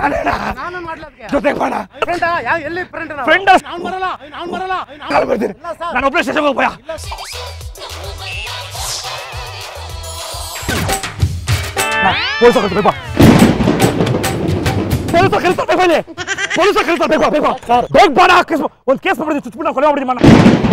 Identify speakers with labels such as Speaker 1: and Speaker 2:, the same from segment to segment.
Speaker 1: ನಾನೇನಾ
Speaker 2: ನಾನು ಮಾಡ್ಲಕ್ಕೆ
Speaker 1: ಜೊತೆಗೆ ಬಾಣ
Speaker 2: ಫ್ರೆಂಡ್ ಯಾವ ಎಲ್ಲಿ ಫ್ರೆಂಡ್
Speaker 1: Friend ಆ-
Speaker 2: ನಾನು ಬರಲ್ಲ ನಾನು ಬರಲ್ಲ ನಾನ್
Speaker 1: ನಾನು ಬರ್ತೀನಿ
Speaker 2: ಇಲ್ಲ ಸರ್
Speaker 1: ನಾನು ಒಬ್ಬನೇ ಸ್ಟೇಷನ್ಗೆ ಹೋಗ್ಬೋಯಾ ಪೊಲೀಸ ಕರಿಬೇಕು ಪೊಲೀಸ ಕರಿತಾರೆ ಬನ್ನಿ ಪೊಲೀಸ ಕರಿತಾರೆ ಬೇಕು ಬೇಕು ಬೇಗ ಬಾಣ ಕೇಸ್ ಒಂದು ಕೇಸ್ ಮಾಡ್ಬಿಡಿ ಚುಚ್ಬಿಟ್ಟು ಕೊಲೆ ಮಾಡ್ಬಿಡಿ ಮನ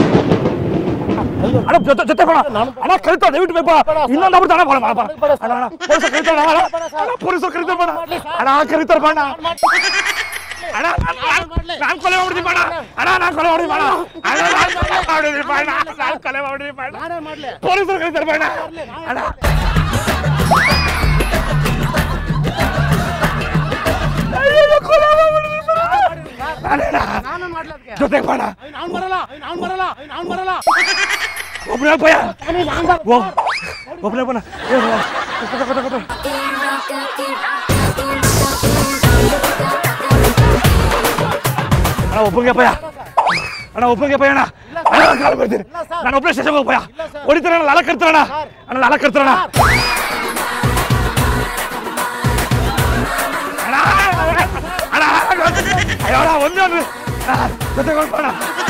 Speaker 1: ಅಣ್ಣ ಜೊತೆ ಜೊತೆ ಬಾಣ ಅಣ್ಣ ಕರಿತಾರೆ ದಯವಿಟ್ಟು ಬೇಕು ಇನ್ನೊಂದು ಆಗ್ಬಿಡ್ತು ಅಣ್ಣ ಬಾಣ ಬಾಣ ಬಾಣ ಅಣ್ಣ ಅಣ್ಣ ಪೊಲೀಸ ಕರಿತಾರೆ ಅಣ್ಣ ಅಣ್ಣ ಪೊಲೀಸ ಕರಿತಾರೆ ಬಾಣ ಅಣ್ಣ ಕರಿತಾರೆ ಬಾಣ ಅಣ್ಣ ನಾನು ಕೊಲೆ ಮಾಡ್ಬಿಡ್ತೀನಿ ಬಾಣ ಅಣ್ಣ ನಾನು ಕೊಲೆ ಮಾಡ್ಬಿಡ್ತೀನಿ ಬಾಣ ಅಣ್ಣ ನಾನು ಕೊಲೆ ಮಾಡ್ಬಿಡ್ತೀನಿ ಬಾಣ ನಾನು ಕೊಲೆ ಮಾಡ್ಬಿಡ್ತೀನಿ ಬಾಣ
Speaker 2: ನಾನೇ ಮಾಡ್ಲಿ
Speaker 1: ಪೊಲೀಸರು ಕರೀತಾರೆ ಬೇಡ ಅಣ್ಣ ಅಯ್ಯೋ, ಕೊಲೆ ಮಾಡ್ಬಿಡ್ರಿ ಸರ್. ನಾನೇನಾ?
Speaker 2: ನಾನು ಮಾಡ್ಲಕ್ಕೆ
Speaker 1: ಜೊತೆಗೆ ಬೇಡ
Speaker 2: ನಾನು ಬರಲ್ಲ ನಾನು ಬರಲ್ಲ ನಾನು ಬರಲ್ಲ
Speaker 1: ಒಬ್ಬನೇ ಭಯ
Speaker 2: ನಾನು ಬರಲ್ಲ
Speaker 1: ಓ ಒಬ್ಬನೇ ಬನ ಕೊತ ಕೊತ ಕೊತ ಅಣ್ಣ ಒಬ್ಬನಿಗೆ ಭಯ ಅಣ್ಣ ಒಬ್ಬನಿಗೆ ಭಯ ಅಣ್ಣ ಅಣ್ಣ ನಾನು ಕಾಲ್ ಬರ್ತೀನಿ ನಾನು ಒಬ್ಬನೇ ಸ್ಟೇಷನ್ಗೆ ಹೋಗಿ ಭಯ ಹೊಡಿತಾರೆ ಅಣ್ಣ ಲಾಲ ಕರ್ತಾರಣ್ಣ ಅಣ್ಣ ಲಾಲ ಕರ್ತಾರಣ್ಣ ಅಣ್ಣ ಅಣ್ಣ ಅಯ್ಯೋ ಅಣ್ಣ ಒಂದೇ ಒಂದು ಜೊತೆಗೆ ಹೋಗ್ಬೋಣ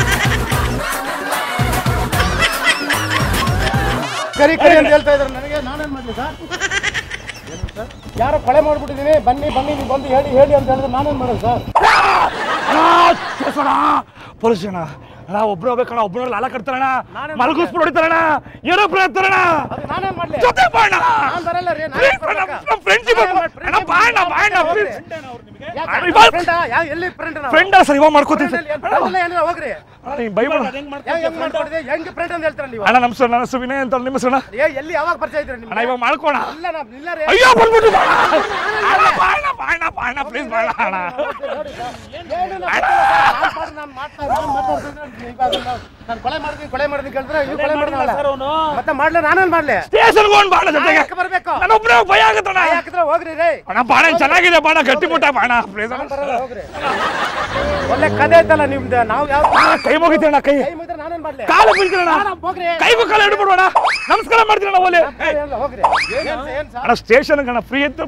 Speaker 2: ಕರಿ ಕರಿ ಅಂತ ಹೇಳ್ತಾ ಇದ್ದಾರೆ ನನಗೆ ನಾನೇನ್ ಮಾಡ್ಲಿ ಸರ್ ಯಾರೋ ಕೊಲೆ ಮಾಡ್ಬಿಟ್ಟಿದ್ದೀನಿ ಬನ್ನಿ ಬನ್ನಿ ನೀವು ಬಂದು ಹೇಳಿ ಹೇಳಿ ಅಂತ ಹೇಳಿದ್ರೆ ನಾನೇನ್ ಮಾಡೋದು ಸರ್
Speaker 1: ಅಣ್ಣ ಕೇಸೋಣ ಪೊಲೀಸ್ ಅಣ್ಣ ಅಣ್ಣ ಒಬ್ರು ಹೋಗ್ಬೇಕಣ್ಣ ಒಬ್ರು ಲಾಲ ಕಟ್ತಾರಣ್ಣ
Speaker 2: ನಾನೇ
Speaker 1: ಮಲಗಿಸ್ಬಿಟ್ಟು ಹೊಡಿತಾರಣ್ಣ ಏನೋ ಹೇಳ್ತಾರಣ್ಣ
Speaker 2: ಅದು ನಾನೇನ್ ಮಾಡ್ಲಿ
Speaker 1: ಜೊತೆ ಬಾಣ
Speaker 2: ನಾನ್ ಬರಲ್ಲ ರೀ ನಾನೇನ್ ಬರ್ಬೇಕಾ?
Speaker 1: ಫ್ರೆಂಡ್ಶಿಪ್ ಅಣ್ಣ ಬಾಣ ಬಾಣ ಪ್ಲೀಸ್
Speaker 2: ಯಾಕೆ?
Speaker 1: ಅಣ್ಣ, ಇವಾಗ-
Speaker 2: friend ಆ? ಯಾವ ಎಲ್ಲಿ ಫ್ರೆಂಡ್
Speaker 1: ಫ್ರೆಂಡ್ ಸರ್ ಇವಾಗ ಮಾಡ್ಕೋತೀನಿ ಸರ್
Speaker 2: ಏನಿಲ್ಲ ಹೋಗ್ರಿ
Speaker 1: ಅಣ್ಣ ನೀವು ಬೈಬಲ್
Speaker 2: ಯಾವ ಹೆಂಗ್ ಮಾಡ್ಕೊಂಡಿದೆ ಹೆಂಗ್ ಫ್ರೆಂಡ್ ಅಂತ ಹೇಳ್ತೀರ ನೀವು
Speaker 1: ಅಣ್ಣ ನಮ್ಮ ಸರ್ ನನ್ನ ಹೆಸರು ವಿನಯ್ ಅಂತ ನಿಮ್ಮ ಹೆಸರು ಅಣ್ಣ
Speaker 2: ಏ ಎಲ್ಲಿ ಯಾವಾಗ ಪರಿಚಯ ಇದ್ರಿ
Speaker 1: ಅಣ್ಣ
Speaker 2: ನಿಮ್ಗೆ
Speaker 1: ಇವಾಗ ಮಾಡ್ಕೋಣ
Speaker 2: ಇಲ್ಲ ನಾ ಇಲ್ಲ ರೀ
Speaker 1: ಅಯ್ಯೋ ಬಂದ್ಬಿಟ್ಟು ಬಾಣ ಅಣ್ಣ ಬಾಣ ಬಾಣ ಬಾಣ ಪ್ಲೀಸ್ ಬಾಣ ಅಣ್ಣ
Speaker 2: ಏನಿಲ್ಲ, ನಾನ್ ಪಾಡಿಗೆ ನಾನ್ ಮಾಡ್ತಾ ನಾನ್ ಮಾತಾಡ್ತಿದ್ದೀನಿ. ಇವಾಗ ನಾನು- ನಾನು ಕೊಲೆ ಮಾಡ್ತೀನಿ ಕೊಲೆ ಮಾಡ್ತೀನಿ ಕೇಳಿದ್ರೆ ನೀವು ಕೊಲೆ ಮಾಡಿದ್ರಲ್ಲ ಮತ್ತೆ ಮಾಡ್ಲಿ ನಾನೇನ್ ಮಾಡ್ಲಿ
Speaker 1: ಸ್ಟೇಷನ್ಗೆ ಹೋಗಿ ಬಾಣ ಜೊತೆಗೆ
Speaker 2: ಯಾಕೆ ಬರ್ಬೇಕು
Speaker 1: ನಾನು ಒಬ್ಬನೇ ಭಯ ಆಗುತ್ತಣ್ಣ
Speaker 2: ಯಾಕಿದ್ರೆ ಹೋಗ್ರಿ ರೇ
Speaker 1: ಅಣ್ಣ ಬಾಣ ಚೆನ್ನಾಗಿದೆ ಬಾಣ ಗಟ್ಟಿ ಮುಟ್ಟ ಬಾಣ ಪ್ಲೀಸ್
Speaker 2: ನಾನ್ ಬರಲ್ಲ, ಹೋಗ್ರಿ ಒಳ್ಳೆ ಕದೆ ಐತಲ್ಲ ನಿಮ್ದು ನಾವು ಯಾವ
Speaker 1: ಕೈ ಮುಗಿತೀರಣ್ಣ ಕೈ
Speaker 2: ಕೈ ಮುಗಿದ್ರೆ ನಾನೇನ್ ಮಾಡ್ಲಿ
Speaker 1: ಕಾಲು ಬೀಳ್ತೀರಣ್ಣ
Speaker 2: ನಾನ್ ಹೋಗ್ರಿ
Speaker 1: ಕೈಗೂ ಕಾಲು ಹಿಡಿದು ಬಿಡೋಣ ನಮಸ್ಕಾರ ಮಾಡ್ತೀರಣ್ಣ ಓಲೆ
Speaker 2: ಏನಿಲ್ಲ, ಹೋಗ್ರಿ ಏನ್ ಏನ್ ಸರ್
Speaker 1: ಅಣ್ಣ ಸ್ಟೇಷನ್ ಅಣ್ಣ ಫ್ರೀ ಇತ್ತು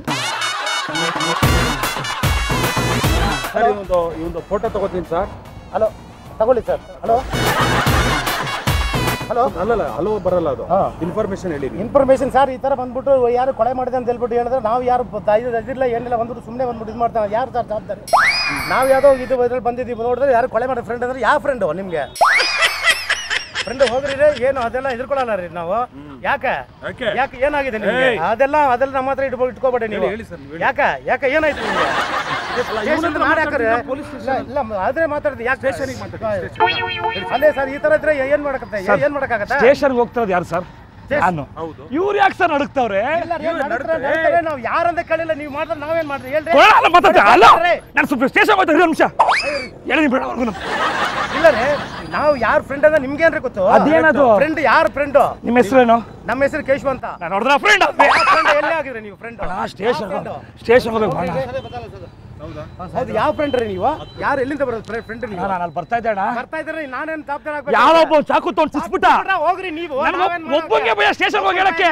Speaker 3: ಸರ್ ಇವೊಂದು ಇವೊಂದು ಫೋಟೋ ತಗೋತೀನಿ ಸರ್
Speaker 2: ಹಲೋ ತಗೊಳ್ಳಿ ಸರ್ ಹಲೋ ಹಲೋ
Speaker 3: ಅಲ್ಲಲ್ಲ ಹಲೋ ಬರಲ್ಲ ಅದು ಇನ್ಫಾರ್ಮೇಶನ್ ಹೇಳಿ ನೀವು.
Speaker 2: ಇನ್ಫಾರ್ಮೇಶನ್ ಸರ್ ಈ ತರ ಬಂದ್ಬಿಟ್ಟು ಯಾರು ಕೊಲೆ ಮಾಡಿದೆ ಅಂತ ಹೇಳ್ಬಿಟ್ಟು ಹೇಳಿದ್ರೆ ನಾವು ಯಾರು ಪ- ಇದು ಇದಿಲ್ಲ ಏನಿಲ್ಲ ಬಂದ್ಬಿಟ್ಟು ಸುಮ್ಮನೆ ಬಂದ್ಬಿಟ್ಟು ಇದು ಮಾಡ್ತಾರೆ ಯಾರು ಸರ್ ಜವಾಬ್ದಾರಿ ನಾವು ಯಾವುದೋ ಇದು ಇದ್ರಲ್ಲಿ ಬಂದಿದ್ದೀವಿ ನೋಡಿದ್ರೆ ಯಾರು ಕೊಲೆ ಮಾಡೋ ಫ್ರೆಂಡ್ ಅಂದ್ರೆ ಯಾವ ಫ್ರೆಂಡು ನಿಮಗೆ ಫ್ರೆಂಡ್ ಹೋಗ್ರಿ ರೀ ಏನು ಅದೆಲ್ಲ ಎದುರ್ಕೊಳ್ಳಲ್ಲ ರೀ ನಾವು ಯಾಕೆ
Speaker 3: ಯಾಕೆ?
Speaker 2: ಯಾಕೆ ಏನಾಗಿದೆ ನಿಮಗೆ ಅದೆಲ್ಲ ಅದೆಲ್ಲ ನಮ್ಮ ಹತ್ರ ಇಟ್ಕೊ ಇಟ್ಕೋಬೇಡಿ ನೀವು
Speaker 3: ಹೇಳಿ ಸರ್, ನೀವು
Speaker 2: ಯಾಕೆ ಯಾಕೆ ಏನಾಯ್ತು ನಿಮಗೆ ಸ್ಟೇಷನ್ ಮಾಡಿ ಹಾಕ್ರಿ ಇಲ್ಲ ಅದೇ ಮಾತಾಡ್ತೀನಿ ಯಾಕೆ ಅದೇ ಸರ್ ಈ ತರ ಇದ್ರೆ ಏನ್ ಮಾಡಕತ್ತೆ ಏನ್ ಮಾಡಕ್ಕಾಗತ್ತೆ
Speaker 1: ಸ್ಟೇಷನ್ಗೆ ಹೋಗ್ತಿರೋದು ಯಾರು ಸರ್ ನಾನು
Speaker 3: ಹೌದು
Speaker 1: ಇವ್ರು ಯಾಕೆ ಸರ್ ನಡುಕ್ತವ್ರೆ
Speaker 2: ಇಲ್ಲ ರೀ, ನಡ್ತಾರೆ, ನಡ್ತಾರೆ, ನಾವು ಯಾರಂತ ಕೇಳಿಲ್ಲ ನೀವು ಮಾಡಿದ್ರೆ ನಾವೇನ್ ಮಾಡ್ರಿ ಹೇಳ್ರಿ
Speaker 1: ಕೊಡೋಣ, ಅಲ್ಲ ಮಾತಾಡ್ತೆ ಅಲ್ಲ
Speaker 2: ಬರ್ರಿ.
Speaker 1: ನಾನು ಸ್ವಲ್ಪ ಸ್ಟೇಷನ್ ಹೋಗ್ತಾ ಇರೋ ನಿಮಿಷ ಹೇಳಿ ಬೇಡ ಅವ್ರಿಗೂ
Speaker 2: ಇಲ್ಲ ರೀ ನಾವು ಯಾರ ಫ್ರೆಂಡ್ ಅಂತ ನಿಮ್ಗೆ ಏನ್ರಿ ಗೊತ್ತು
Speaker 1: ಅದೇನದು?
Speaker 2: ಫ್ರೆಂಡ್ ಯಾರ ಫ್ರೆಂಡ್
Speaker 1: ನಿಮ್ಮ ಹೆಸರೇನು
Speaker 2: ನಮ್ಮ ಹೆಸರು ಕೇಶವ ಅಂತ
Speaker 1: ನಾನು ನೋಡಿದ್ರೆ ಫ್ರೆಂಡ್
Speaker 2: ಫ್ರೆಂಡ್ ಎಲ್ಲಿ ಆಗಿದ್ರಿ ನೀವು ಫ್ರೆಂಡ್
Speaker 1: ಸ್ಟೇಷನ್ ಸ್ಟೇಷನ್ ಹೋಗ್ಬೇಕು ಬಾಣ
Speaker 2: ಹೌದು ಯಾವ ಫ್ರೆಂಡ್ ರೀ ನೀವು ಯಾರು ಎಲ್ಲಿಂದ ಬರೋದು ಫ್ರೆಂಡ್ ನೀವು
Speaker 1: ನಾನು ಅಲ್ಲಿ ಬರ್ತಾ ಇದ್ದೆ ಅಣ್ಣ
Speaker 2: ಬರ್ತಾ ಇದ್ರೆ ನಾನೇನ್ ಜವಾಬ್ದಾರಿ ಆಗ್ಬೇಕು?
Speaker 1: ಯಾವೊಬ್ಬ ಚಾಕು ತೊಗೊಂಡು ಚುಚ್ಬಿಟ್ಟ
Speaker 2: ಬಿಟ್ರೆ ಹೋಗ್ರಿ ನೀವು
Speaker 1: ನನಗೆ
Speaker 2: ನಾವೇನ್
Speaker 1: ಒಬ್ಬಂಗೆ
Speaker 2: ಮಾಡೋಕೆ?
Speaker 1: ಭಯ ಸ್ಟೇಷನ್ ಹೋಗಿ ಹೇಳಕ್ಕೆ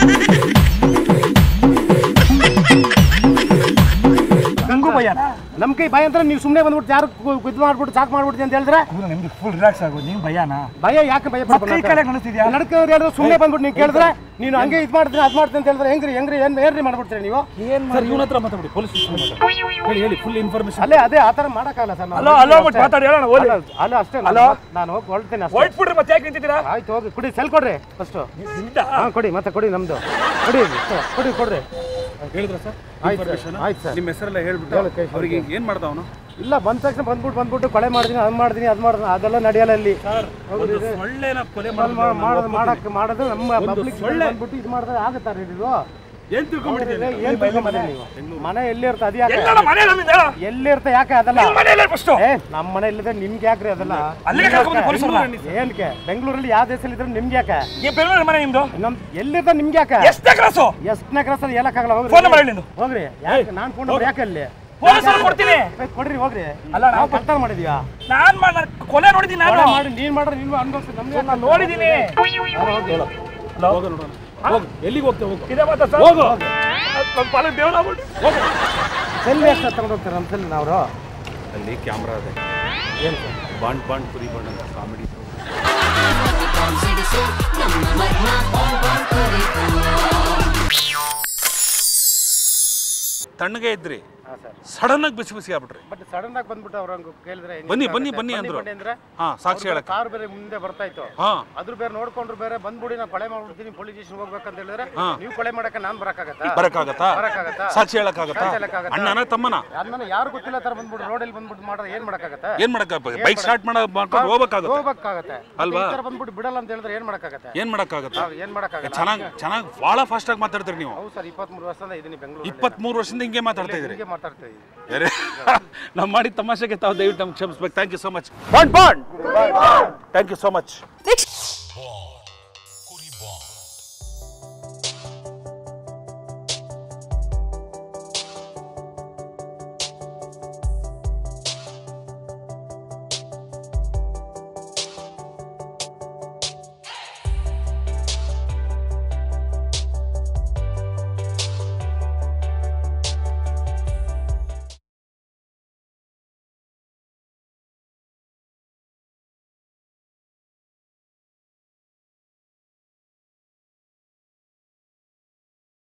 Speaker 1: ನಂಗೂ ಭಯ
Speaker 2: ನಮ್ ಕೈ ಭಯ ಅಂದ್ರೆ ನೀವು ಸುಮ್ಮನೆ ಬಂದ್ಬಿಟ್ಟು ಯಾರು ಇದು ಮಾಡ್ಬಿಟ್ಟು ಚಾಕ್ ಮಾಡ್ಬಿಡ್ತೀನಿ ಅಂತ ಹೇಳಿದ್ರೆ
Speaker 1: ನಿಮ್ಗೆ ಫುಲ್ ರಿಲ್ಯಾಕ್ಸ್ ಆಗೋದು ನೀವು ಭಯನಾ
Speaker 2: ಭಯ ಯಾಕೆ ಭಯ
Speaker 1: ಕೈ ಕಾಲ ಕಾಣಿಸ್ತಿದ್ಯಾ
Speaker 2: ನಡ್ಕೋರು ಹೇಳಿದ್ರೆ ಸುಮ್ಮನೆ ಬಂದ್ಬಿಟ್ಟು ನೀವು ಕೇಳಿದ್ರೆ ನೀನು ಹಂಗೆ ಇದು ಮಾಡ್ತೀನಿ ಅದು ಮಾಡ್ತೀನಿ ಅಂತ ಹೇಳಿದ್ರೆ ಹೆಂಗ್ರಿ ಹೆಂಗ್ರಿ ಏನ್ ಏನ್ರಿ ಮಾಡ್ಬಿಡ್ತೀರಿ ನೀವು
Speaker 3: ಸರ್ ಇವನ ಹತ್ರ ಮಾತಾಡಿ ಪೊಲೀಸ್ ಹೇಳಿ ಹೇಳಿ ಫುಲ್ ಇನ್ಫಾರ್ಮೇಶನ್
Speaker 2: ಅಲ್ಲೇ ಅದೇ ಆ ಥರ ಮಾಡೋಕ್ಕಾಗಲ್ಲ ಸರ್
Speaker 1: ಹಲೋ ಹಲೋ ಬಿಟ್ಟು ಮಾತಾಡಿ ಹೇಳೋಣ ಓದಿ
Speaker 2: ಅಲ್ಲ ಅಷ್ಟೇ
Speaker 1: ಹಲೋ?
Speaker 2: ನಾನು ಹೋಗಿ ಹೊರಡ್ತೀನಿ ಅಷ್ಟೇ
Speaker 1: ಹೊಯ್ಟ್ ಬಿಡ್ರಿ ಮತ್ತೆ ಯಾಕೆ ನಿಂತಿದ್ದೀರಾ
Speaker 2: ಆಯ್ತು ಹೋಗಿ ಕುಡಿ ಸೆಲ್ ಕೊಡ್ರಿ ಫಸ್ಟು ಹಾಂ ಕೊಡಿ ಮತ್ತೆ ಕೊಡಿ ನಮ್ದು ಕೊಡಿ ಕೊಡಿ ಕೊಡ್ರಿ
Speaker 3: ಹೇಳಿದ್ರ ಸರ್
Speaker 2: ಆಯ್ತು
Speaker 3: ಇನ್ಫಾರ್ಮೇಶನ್
Speaker 2: ಸರ್ ಆಯ್ತು ಸರ್
Speaker 3: ನಿಮ್ಮ ಹೆಸರೆಲ್ಲ
Speaker 2: ಹೇಳು
Speaker 3: ಹೇಳ್ಬಿಟ್ಟು
Speaker 2: ಕೈ
Speaker 3: ಅವ್ರಿಗೆ ಏನ್ ಮಾಡ್ದ ಅವನು
Speaker 2: ಇಲ್ಲ ಬಂದ ತಕ್ಷಣ ಬಂದ್ಬಿಟ್ಟು ಬಂದ್ಬಿಟ್ಟು ಕೊಲೆ ಮಾಡ್ತೀನಿ ಅದು ಮಾಡ್ತೀನಿ ಅದು ಮಾಡ್ತೀನಿ ಅದೆಲ್ಲ ನಡೆಯಲ್ಲ ಇಲ್ಲಿ
Speaker 3: ಒಂದು ಸೊಳ್ಳೆನ ಕೊಲೆ
Speaker 2: ಮಾಡೋದು
Speaker 3: ಮಾಡಿದ್ರೆ
Speaker 2: ಮಾಡಕ್ಕೆ ಮಾಡೋದು ನಮ್ಮ ಪಬ್ಲಿಕ್
Speaker 3: ಸೊಳ್ಳೆ.
Speaker 2: ಬಂದ್ಬಿಟ್ಟು ಇದು ಮಾಡಿದ್ರೆ ಆಗುತ್ತಾರೆ ಇದು
Speaker 3: ಏನ್ ತಿಳ್ಕೊಂಡ್ಬಿಟ್ಟಿದ್ದೀರಿ
Speaker 2: ಏನ್ ತಿಳ್ಕೊಂಬಂದ್ರಿ ನೀವು ಮನೆ ಎಲ್ಲಿ ಇರುತ್ತೆ ಅದು ಯಾಕೆ
Speaker 1: ಎಲ್ಲ ಮನೆ
Speaker 2: ಎಲ್ಲಿ ಇರುತ್ತೆ ಯಾಕೆ ಅದೆಲ್ಲ
Speaker 1: ಮನೆಯಲ್ಲ ಫಸ್ಟು
Speaker 2: ಏ ನಮ್ಮ ಮನೆ ಇಲ್ಲದೆ ನಿಮ್ಗೆ ಯಾಕ್ರಿ ಅದೆಲ್ಲ
Speaker 1: ಅಲ್ಲಿಗೆ ಕರ್ಕೊಂಡು ಪೊಲೀಸರನ್ನ
Speaker 2: ಏನಕ್ಕೆ ಬೆಂಗಳೂರಲ್ಲಿ ಯಾವ ದೇಶದಲ್ಲಿ ಇದ್ರೆ ನಿಮ್ಗೆ ಯಾಕೆ
Speaker 1: ನೀವು ಬೆಂಗಳೂರು ಮನೆ ನಿಮ್ದು
Speaker 2: ನಮ್ ಎಲ್ಲಿರ್ತ ನಿಮ್ಗೆ ಯಾಕೆ
Speaker 1: ಎಷ್ಟೇ ಕ್ಲಾಸು
Speaker 2: ಎಷ್ಟನೇ ಕ್ರಾಸ್ ಅದು ಹೇಳಕ್ಕಾಗಲ್ಲ ಹೋಗ್ರಿ
Speaker 1: ಫೋನ್ ನಂಬರ್ ಹೇಳಿ ನಿಂದು
Speaker 2: ಹೋಗ್ರಿ ಯಾಕೆ ನಾನು ಫೋನ್ ನಂಬರ್ ಯಾಕೆ ಅಲ್ಲಿ
Speaker 1: ಪೊಲೀಸರು ಕೊಡ್ತೀನಿ
Speaker 2: ಏ, ಕೊಡ್ರಿ ಹೋಗ್ರಿ
Speaker 1: ಅಲ್ಲ,
Speaker 2: ನಾವು ಕಳ್ತನ ಮಾಡಿದ್ಯಾ
Speaker 1: ನಾನ್ ಮಾಡ್- ನಾನ್ ಕೊಲೆ ನೋಡಿದ್ದೀನಿ ನಾನು
Speaker 2: ಕೊಲೆ ಮಾಡಿ ನೀನ್ ಮಾಡ್ರಿ ನೀನು ಅನ್ಭವಿಸಿ ನಮ್ಗೆ
Speaker 1: ನಾನು ನೋಡಿದ್ದೀನಿ
Speaker 3: ಹೋಗ ನೋಡೋಣ ಹೋಗು ಎಲ್ಲಿಗೆ ಹೋಗ್ತೇವೆ ಹೋಗು
Speaker 1: ಇದೇ ಮಾತಾ ಸರ್
Speaker 3: ಹೋಗು
Speaker 1: ನಮ್ಮ ಪಾಲಕ್ ದೇವ್ರ ಆಗ್ಬಿಟ್ಟು.
Speaker 2: ಸೆಲ್ ಯಾಕೆ ಸರ್ ತಗೊಂಡು ಹೋಗ್ತಾರೆ ನಮ್ಮ ಸೆಲ್ ಅವರು
Speaker 3: ಅಲ್ಲಿ ಕ್ಯಾಮ್ರಾ ಇದೆ
Speaker 2: ಏನು ಸರ್
Speaker 3: ಬಾಂಡ್ ಬಾಂಡ್ ಕುರಿ ಬಾಂಡ್ ಅಂತ ಕಾಮಿಡಿ
Speaker 4: ಸಿಡಿಸು ನಮ್ಮ ಮರ್ಮ ಬಾಂಡ್ ಬಾಂಡ್ ಕುರಿತು
Speaker 3: ತಣ್ಣಗೆ ಇದ್ರಿ
Speaker 2: ಹಾಂ ಸರ್
Speaker 3: ಸಡನ್ ಆಗಿ ಬಿಸಿ ಬಿಸಿ ಆಗ್ಬಿಟ್ರಿ
Speaker 2: ಬಟ್ ಸಡನ್ ಆಗಿ ಬಂದ್ಬಿಟ್ಟು ಅವ್ರು ಹಂಗೆ ಕೇಳಿದ್ರೆ ಹೆಂಗೆ
Speaker 3: ಬನ್ನಿ,
Speaker 2: ಗೊತ್ತಾಗುತ್ತೆ?
Speaker 3: ಬನ್ನಿ, ಬನ್ನಿ ಅಂದ್ರು.
Speaker 2: ಬನ್ನಿ ಅಂದ್ರೆ
Speaker 3: ಹಾ ಸಾಕ್ಷಿ ಹೇಳಕ್
Speaker 2: ಕಾರ್ ಬೇರೆ ಮುಂದೆ ಬರ್ತಾ ಇತ್ತು
Speaker 3: ಹಾ
Speaker 2: ಅದ್ರ ಬೇರೆ ನೋಡ್ಕೊಂಡ್ರು ಬೇರೆ ಬಂದ್ಬಿಡಿ ನಾನು ಕೊಲೆ ಮಾಡ್ಬಿಡ್ತೀನಿ ಪೊಲೀಸ್ ಸ್ಟೇಷನ್ ಹೋಗ್ಬೇಕಂತ ಹೇಳಿದ್ರೆ
Speaker 3: ಹಾ.
Speaker 2: ನೀವು ಕೊಲೆ ಮಾಡಕ್ಕೆ ನಾನು ಬರಕ್ಕಾಗತ್ತಾ
Speaker 3: ಬರಕ್ಕಾಗತ್ತಾ
Speaker 2: ಬರಕ್ಕಾಗತ್ತಾ
Speaker 3: ಸಾಕ್ಷಿ ಹೇಳಕ್ಕಾಗತ್ತಾ
Speaker 2: ಸಾಕ್ಷಿ ಹೇಳಕ್ಕಾಗತ್ತಾ?
Speaker 3: ಅಣ್ಣನ ತಮ್ಮನ
Speaker 2: ನನ್ನ ಯಾರು ಗೊತ್ತಿಲ್ಲ ತರ ಬಂದ್ಬಿಟ್ಟು ರೋಡಲ್ಲಿ ಬಂದ್ಬಿಟ್ಟು ಮಾಡಿದ್ರೆ ಏನ್ ಮಾಡಕ್ಕಾಗತ್ತೆ
Speaker 3: ಏನ್ ಮಾಡಕ್ಕ ಬೈಕ್ ಸ್ಟಾರ್ಟ್ ಮಾಡ ಮಾಡ್ಕೊಂಡು ಹೋಗ್ಬೇಕಾಗತ್ತೆ
Speaker 2: ಹೋಗ್ಬೇಕಾಗತ್ತೆ
Speaker 3: ಅಲ್ವಾ?
Speaker 2: ಈ ತರ ಬಂದ್ಬಿಟ್ಟು ಬಿಡಲ್ಲ ಅಂತ ಹೇಳಿದ್ರೆ ಏನ್ ಮಾಡಕ್ಕಾಗತ್ತೆ
Speaker 3: ಏನ್ ಮಾಡಕ್ಕಾಗತ್ತೆ
Speaker 2: ನಾವ್ ಏನ್ ಮಾಡಕ್ಕಾಗಲ್ಲ
Speaker 3: ಚೆನ್ನಾಗ್ ಚೆನ್ನಾಗ್ ಬಹಳ ಫಾಸ್ಟ್ ಆಗಿ ಮಾತಾಡ್ತೀರಿ ನೀವು
Speaker 2: ಹೌದು ಸರ್ ಇಪ್ಪತ್ಮೂರು ವರ್ಷದಿಂದ ಇದೀನಿ ಬೆಂಗಳೂರು
Speaker 3: ಇಪ್ಪತ್ಮೂರು ವರ್ಷದಿಂದ ಹಿಂಗೆ ಮಾತಾಡ್ತಾ ಇದ್ರಿ
Speaker 2: ಹಿಂಗೆ ಮಾತಾಡ್ತಾ ಇದೀನಿ
Speaker 3: ಬೇರೆ ನಾವು ಮಾಡಿದ ತಮಾಷೆಗೆ ತಾವು ದಯವಿಟ್ಟು ನಮ್ಗೆ ಕ್ಷಮಿಸ್ಬೇಕು thank you so much Bond Bond thank you so much
Speaker 4: ವೀಕ್ಷ